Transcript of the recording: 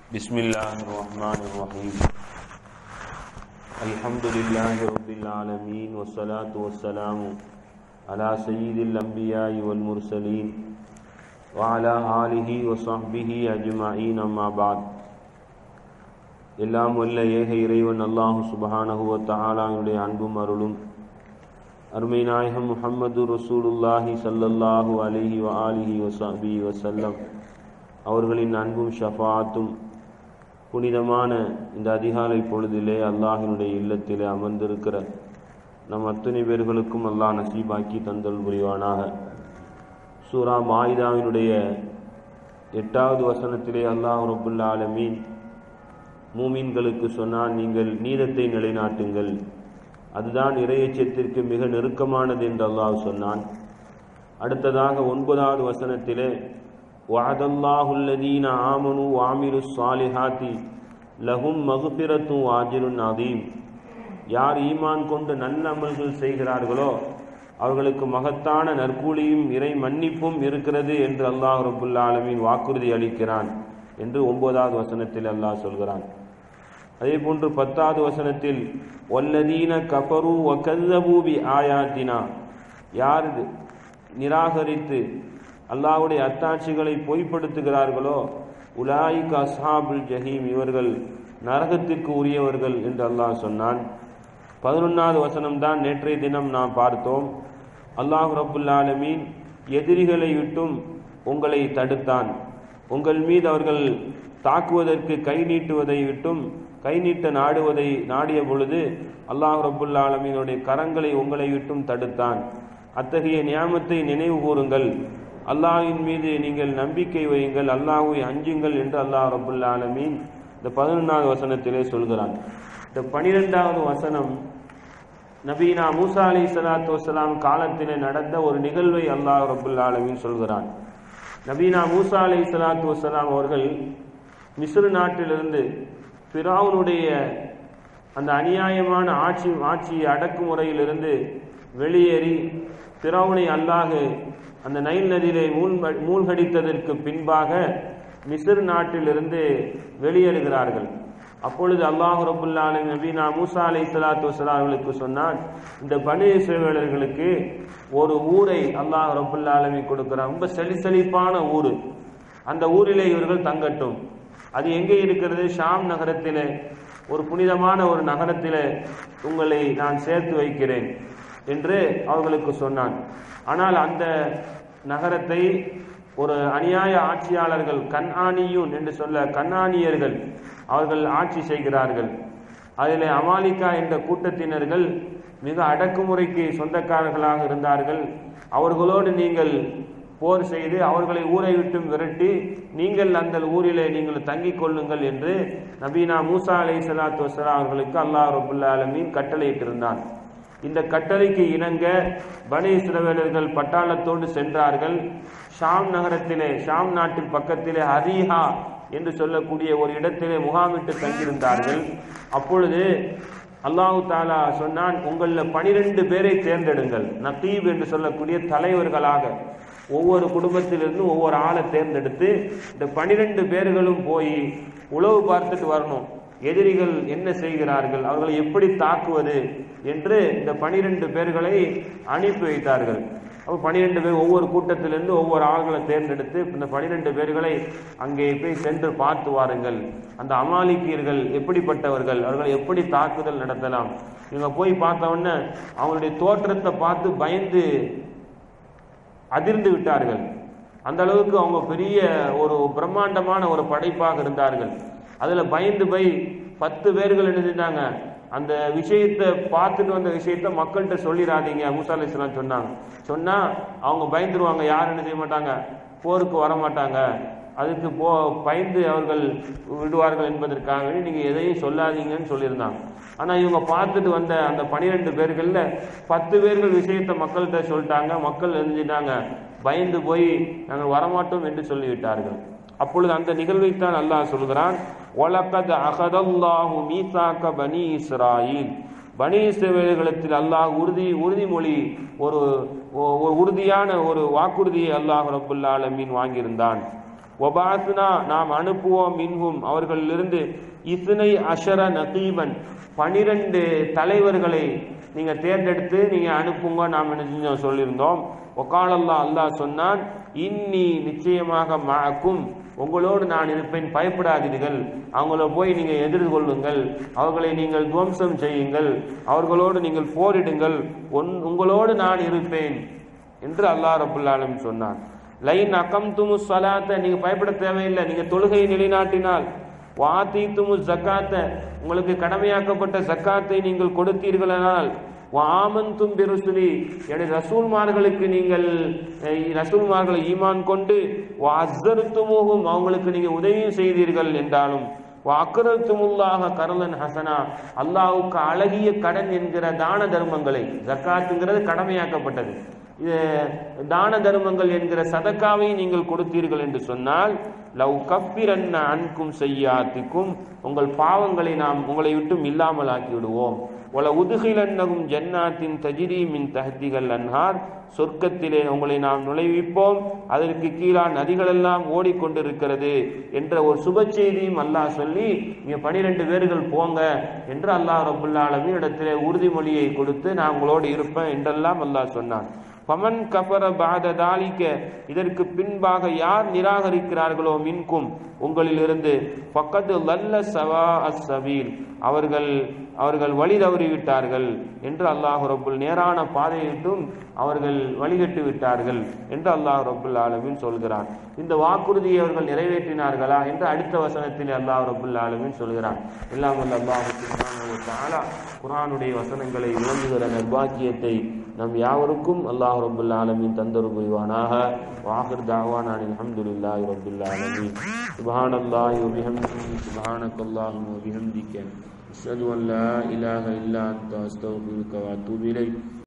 بسم الله الرحمن الرحيم الحمد لله رب العالمين والصلاة والسلام على سيد الأنبياء والمرسلين وعلى آله وصحبه أجمعين أما بعد எல்லாம் வல்ல ஏக இறைவன் அல்லாஹு சுபஹானஹு வ தஆலாவுடைய அன்பும் அருளும் அருமை நாயகம் முஹம்மது ரசூலுல்லாஹி ஸல்லல்லாஹு அலைஹி வ ஆலிஹி வ ஸஹ்பிஹி வஸல்லம் அவர்களின் அன்பும் ஷஃபாத்தும் புனிதமான இந்த அதிகாலை பொழுதிலே அல்லாஹினுடைய இல்லத்திலே அமர்ந்திருக்கிற நம் அத்தனை பேர்களுக்கும் அல்லாஹ் நசீபாக்கி தந்தல் புரிவானாக சூரா மாயிதாவினுடைய எட்டாவது வசனத்திலே அல்லாஹ் ரபுல்லா ஆலமீன் மூமீன்களுக்கு சொன்னான் நீங்கள் நீதத்தை நிலைநாட்டுங்கள் அதுதான் இறையச்சத்திற்கு மிக நெருக்கமானது என்று அல்லாஹ் சொன்னான் அடுத்ததாக ஒன்பதாவது வசனத்திலே வஅதல்லாஹுல்லதீன ஆமனு வாமிரு சாலிஹாத்தி லஹும் மகுபிரத்து ஆஜிருன் அதீம் யார் ஈமான் கொண்டு நல்ல அமல்கள் செய்கிறார்களோ அவர்களுக்கு மகத்தான நற்கூலியும் இறை மன்னிப்பும் இருக்கிறது என்று அல்லாஹ் ரபுல்லா ஆலமீன் வாக்குறுதி அளிக்கிறான் என்று ஒன்பதாவது வசனத்தில் அல்லாஹ் சொல்கிறான் அதே போன்று பத்தாவது வசனத்தில் ஒல்லதீன கஃபரு வகல்லபூபி ஆயாத்தினா யார் நிராகரித்து அல்லாஹ்வுடைய அத்தாட்சிகளை பொய்ப்படுத்துகிறார்களோ உலாயிக் அஸ்ஹாபுல் ஜஹீம் இவர்கள் நரகத்திற்கு உரியவர்கள் என்று அல்லாஹ் சொன்னான் பதினொன்றாவது வசனம்தான் நேற்றைய தினம் நாம் பார்த்தோம் அல்லாஹ் ரபுல்லாலமீன் எதிரிகளை விட்டும் உங்களை தடுத்தான் உங்கள் மீது அவர்கள் தாக்குவதற்கு கை நீட்டுவதை விட்டும் கை நீட்ட நாடுவதை நாடிய பொழுது அல்லாஹ் ரபுல்லா ஆலமீனுடைய கரங்களை உங்களை விட்டும் தடுத்தான் அத்தகைய நியாமத்தை நினைவு கூறுங்கள் அல்லாஹின் மீது நீங்கள் நம்பிக்கை வையுங்கள் அல்லாஹுவை அஞ்சுங்கள் என்று அல்லாஹ் ரபுல்லா ஆலமீன் இந்த பதினொன்றாவது வசனத்திலே சொல்கிறான் இந்த பனிரெண்டாவது வசனம் நபீனா மூசா அலி சலாத்து வசலாம் காலத்திலே நடந்த ஒரு நிகழ்வை அல்லாஹ் ரபுல்லா ஆலமீன் சொல்கிறான் நபீனா மூசா அலி சலாத்து வசலாம் அவர்கள் மிஸ்ரு நாட்டிலிருந்து பிராவுனுடைய அந்த அநியாயமான ஆட்சி ஆட்சி அடக்குமுறையிலிருந்து வெளியேறி பிராவுனை அல்லாஹு அந்த நைல் நதியிலே மூழ் மூழ்கடித்ததற்கு பின்பாக மிஸ்ர் நாட்டிலிருந்து வெளியேறுகிறார்கள் அப்பொழுது அல்லாஹு ரபுல்லாலின் நபீனா மூசா அலை சலாத்து வசலார்களுக்கு சொன்னான் இந்த பனி இஸ்ரேலர்களுக்கு ஒரு ஊரை அல்லாஹ் ரபுல்லாலமி கொடுக்கிறான் ரொம்ப செழி செழிப்பான ஊர் அந்த ஊரிலே இவர்கள் தங்கட்டும் அது எங்கே இருக்கிறது ஷாம் நகரத்திலே ஒரு புனிதமான ஒரு நகரத்திலே உங்களை நான் சேர்த்து வைக்கிறேன் என்று அவர்களுக்கு சொன்னான் ஆனால் அந்த நகரத்தை ஒரு அநியாய ஆட்சியாளர்கள் கண்ணானியூன் என்று சொல்ல கண்ணானியர்கள் அவர்கள் ஆட்சி செய்கிறார்கள் அதில் அமாலிகா என்ற கூட்டத்தினர்கள் மிக அடக்குமுறைக்கு சொந்தக்காரர்களாக இருந்தார்கள் அவர்களோடு நீங்கள் போர் செய்து அவர்களை ஊரை விட்டும் விரட்டி நீங்கள் அந்த ஊரிலே நீங்கள் தங்கிக் கொள்ளுங்கள் என்று நபீனா மூசா அலை சலாத்து வசலா அவர்களுக்கு அல்லாஹ் ரபுல்லா அலமீன் கட்டளையிட்டிருந்தான் இந்த கட்டளைக்கு இணங்க பனி இஸ்ரவேலர்கள் பட்டாளத்தோடு சென்றார்கள் ஷாம் நகரத்திலே ஷாம் நாட்டின் பக்கத்திலே ஹரீஹா என்று சொல்லக்கூடிய ஒரு இடத்திலே முகாமிட்டு தங்கியிருந்தார்கள் அப்பொழுது அல்லாஹு தாலா சொன்னான் உங்களில் பனிரெண்டு பேரை தேர்ந்தெடுங்கள் நத்தீப் என்று சொல்லக்கூடிய தலைவர்களாக ஒவ்வொரு குடும்பத்திலிருந்து ஒவ்வொரு ஆளை தேர்ந்தெடுத்து இந்த பனிரெண்டு பேர்களும் போய் உளவு பார்த்துட்டு வரணும் எதிரிகள் என்ன செய்கிறார்கள் அவர்களை எப்படி தாக்குவது என்று இந்த பனிரெண்டு பேர்களை அனுப்பி வைத்தார்கள் அப்போ பனிரெண்டு பேர் ஒவ்வொரு கூட்டத்திலிருந்து ஒவ்வொரு ஆள்களை தேர்ந்தெடுத்து இந்த பனிரெண்டு பேர்களை அங்கே போய் சென்று பார்த்து வாருங்கள் அந்த அமாலிக்கியர்கள் எப்படிப்பட்டவர்கள் அவர்களை எப்படி தாக்குதல் நடத்தலாம் இவங்க போய் பார்த்த உடனே அவங்களுடைய தோற்றத்தை பார்த்து பயந்து அதிர்ந்து விட்டார்கள் அந்த அளவுக்கு அவங்க பெரிய ஒரு பிரம்மாண்டமான ஒரு படைப்பாக இருந்தார்கள் அதுல பயந்து போய் பத்து பேர்கள் என்ன செஞ்சாங்க அந்த விஷயத்தை பார்த்துட்டு வந்த விஷயத்த மக்கள்கிட்ட சொல்லிடாதீங்க மூசா அலி இஸ்லாம் சொன்னாங்க சொன்னா அவங்க பயந்துருவாங்க யாரும் என்ன செய்ய மாட்டாங்க போருக்கு வர மாட்டாங்க அதுக்கு போ பயந்து அவர்கள் விடுவார்கள் என்பதற்காக நீங்க எதையும் சொல்லாதீங்கன்னு சொல்லியிருந்தாங்க ஆனா இவங்க பார்த்துட்டு வந்த அந்த பனிரெண்டு பேர்கள்ல பத்து பேர்கள் விஷயத்த மக்கள்கிட்ட சொல்லிட்டாங்க மக்கள் எழுஞ்சிட்டாங்க பயந்து போய் நாங்கள் வரமாட்டோம் என்று சொல்லிவிட்டார்கள் அப்பொழுது அந்த நிகழ்வைத்தான் அல்லாஹ் சொல்கிறான் ஒலக்கத் அகதல்லாஹு மீசாக்க பனி இஸ்ராயில் பனி இஸ்ரவேலர்களிடத்தில் அல்லாஹ் உறுதி உறுதிமொழி ஒரு ஒரு உறுதியான ஒரு வாக்குறுதியை அல்லாஹ் ரபுல்லா ஆலமீன் வாங்கியிருந்தான் ஒபாத்னா நாம் அனுப்புவோம் மின்ஹும் அவர்களிலிருந்து இஸ்னை அஷர நகீபன் பனிரெண்டு தலைவர்களை நீங்க தேர்ந்தெடுத்து நீங்க அனுப்புங்க நாம் என்ன செஞ்சோம் சொல்லியிருந்தோம் ஒகாலல்லா அல்லாஹ் சொன்னான் இன்னி நிச்சயமாக மாக்கும் உங்களோடு நான் இருப்பேன் பயப்படாதீர்கள் அவங்கள போய் நீங்க எதிர்கொள்ளுங்கள் அவர்களை நீங்கள் துவம்சம் செய்யுங்கள் அவர்களோடு நீங்கள் போரிடுங்கள் உன் உங்களோடு நான் இருப்பேன் என்று அல்லாஹ் ரபுல் ஆலமீன் சொன்னான் லைன் அகம் துமு சலாத்த நீங்க பயப்பட தேவையில்லை நீங்க தொழுகையை நிலைநாட்டினால் வாத்தி துமு ஜக்காத்த உங்களுக்கு கடமையாக்கப்பட்ட ஜக்காத்தை நீங்கள் கொடுத்தீர்களானால் வாமந்தும் பெருசுலி எனது ரசூல்மார்களுக்கு நீங்கள் அஹ், ரசூல்மார்களை ஈமான் கொண்டு அஸ்தருத்துமுகும் அவங்களுக்கு நீங்க உதவியும் செய்தீர்கள் என்றாலும் அக்கரத்துமுல்லாக கரலன் ஹசனா அல்லாஹ்வுக்கு அழகிய கடன் என்கிற தான தர்மங்களை ஜக்காத்துங்கிறது கடமையாக்கப்பட்டது இது தான தர்மங்கள் என்கிற சதக்காவை நீங்கள் கொடுத்தீர்கள் என்று சொன்னால் லவ் கப்பிரன்ன அன்கும் செய்யாத்திக்கும் உங்கள் பாவங்களை நாம் உங்களை விட்டும் இல்லாமல் ஆக்கி விடுவோம் ஒல உதுகிலன்னகும் ஜன்னாத்தின் தஜிரி மின் தஹத்திகள் அன்ஹார் சொர்க்கத்திலே உங்களை நாம் நுழைவிப்போம் அதற்கு கீழா நதிகளெல்லாம் ஓடிக்கொண்டிருக்கிறது என்ற ஒரு சுப செய்தியும் அல்லாஹ் சொல்லி இங்க பனிரெண்டு பேர்கள் போங்க என்று அல்லாஹ் ரபுல்லா ஆலமீன் இடத்திலே உறுதிமொழியை கொடுத்து நான் உங்களோடு இருப்பேன் என்றெல்லாம் அல்லாஹ் சொன்னான் பமன் கபர பாத தாலிக்க இதற்கு பின்பாக யார் நிராகரிக்கிறார்களோ மின்கும் உங்களிலிருந்து பக்கத்து லல்ல சவா அஸ் சபீல் அவர்கள் அவர்கள் வழி தவறி விட்டார்கள் என்று அல்லாஹ் ரப்புல் நேரான பாதையிட்டும் அவர்கள் வழிகட்டு விட்டார்கள் என்று அல்லாஹ் ரப்புல் ஆலமீன் சொல்கிறான் இந்த வாக்குறுதியை அவர்கள் நிறைவேற்றினார்களா என்று அடுத்த வசனத்தில் அல்லாஹ் ரப்புல் ஆலமீன் சொல்கிறான் எல்லாம் வல்ல அல்லாஹ் சுப்ஹானஹு வ தஆலா குர்ஆனுடைய வசனங்களை விளங்குகிற நர்பாக்கியத்தை நம் யாவருக்கும் அல்லாஹ் ரப்புல் ஆலமீன் தந்தரு புரிவானாக வாஹிர் தாவான் அல்ஹம்துலில்லாஹி ரப்பில் ஆலமீன் சுப்ஹானல்லாஹி வ பிஹம்திஹி சுப்ஹானக்கல்லாஹும்ம வ பிஹம்திக அஷ்ஹது அன் லா இலாஹ இல்லா அன்த அஸ்தக்ஃபிருக வ அத்தூபு இலைக்